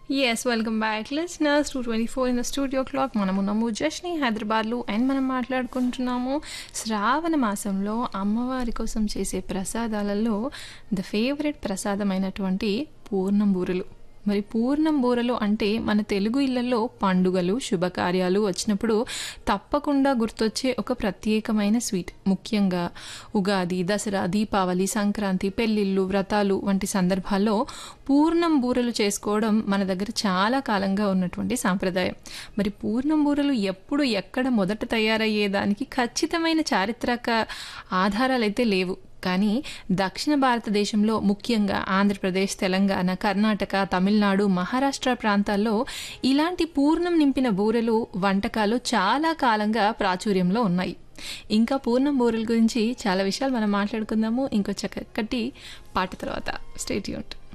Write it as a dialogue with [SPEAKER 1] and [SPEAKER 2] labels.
[SPEAKER 1] yes welcome back listeners two twenty four in the studio clock మనం ఉన్నాము జస్ని హైదరాబాద్లో and మనం మాట్లాడుకుంటున్నాము శ్రావణ మాసంలో అమ్మవారి కోసం చేసే ప్రసాదాలలో ద ఫేవరెట్ ప్రసాదమైనటువంటి పూర్ణం బూరెలు మరి పూర్ణం బూరలు అంటే మన తెలుగు ఇళ్లలో పండుగలు శుభకార్యాలు వచ్చినప్పుడు తప్పకుండా గుర్తొచ్చే ఒక ప్రత్యేకమైన స్వీట్ ముఖ్యంగా ఉగాది దసరా దీపావళి సంక్రాంతి పెళ్ళిళ్ళు వ్రతాలు వంటి సందర్భాల్లో పూర్ణం బూరలు చేసుకోవడం మన దగ్గర చాలా కాలంగా ఉన్నటువంటి సాంప్రదాయం మరి పూర్ణం బూరలు ఎప్పుడు ఎక్కడ మొదట తయారయ్యేదానికి ఖచ్చితమైన చారిత్రక ఆధారాలైతే లేవు కానీ దక్షిణ భారతదేశంలో ముఖ్యంగా ఆంధ్రప్రదేశ్ తెలంగాణ కర్ణాటక తమిళనాడు మహారాష్ట్ర ప్రాంతాల్లో ఇలాంటి పూర్ణం నింపిన బూరెలు వంటకాలు చాలా కాలంగా ప్రాచుర్యంలో ఉన్నాయి ఇంకా పూర్ణం బూరెల గురించి చాలా విషయాలు మనం మాట్లాడుకుందాము ఇంకో చక్కటి పాట తర్వాత స్టేట్ యూనిట్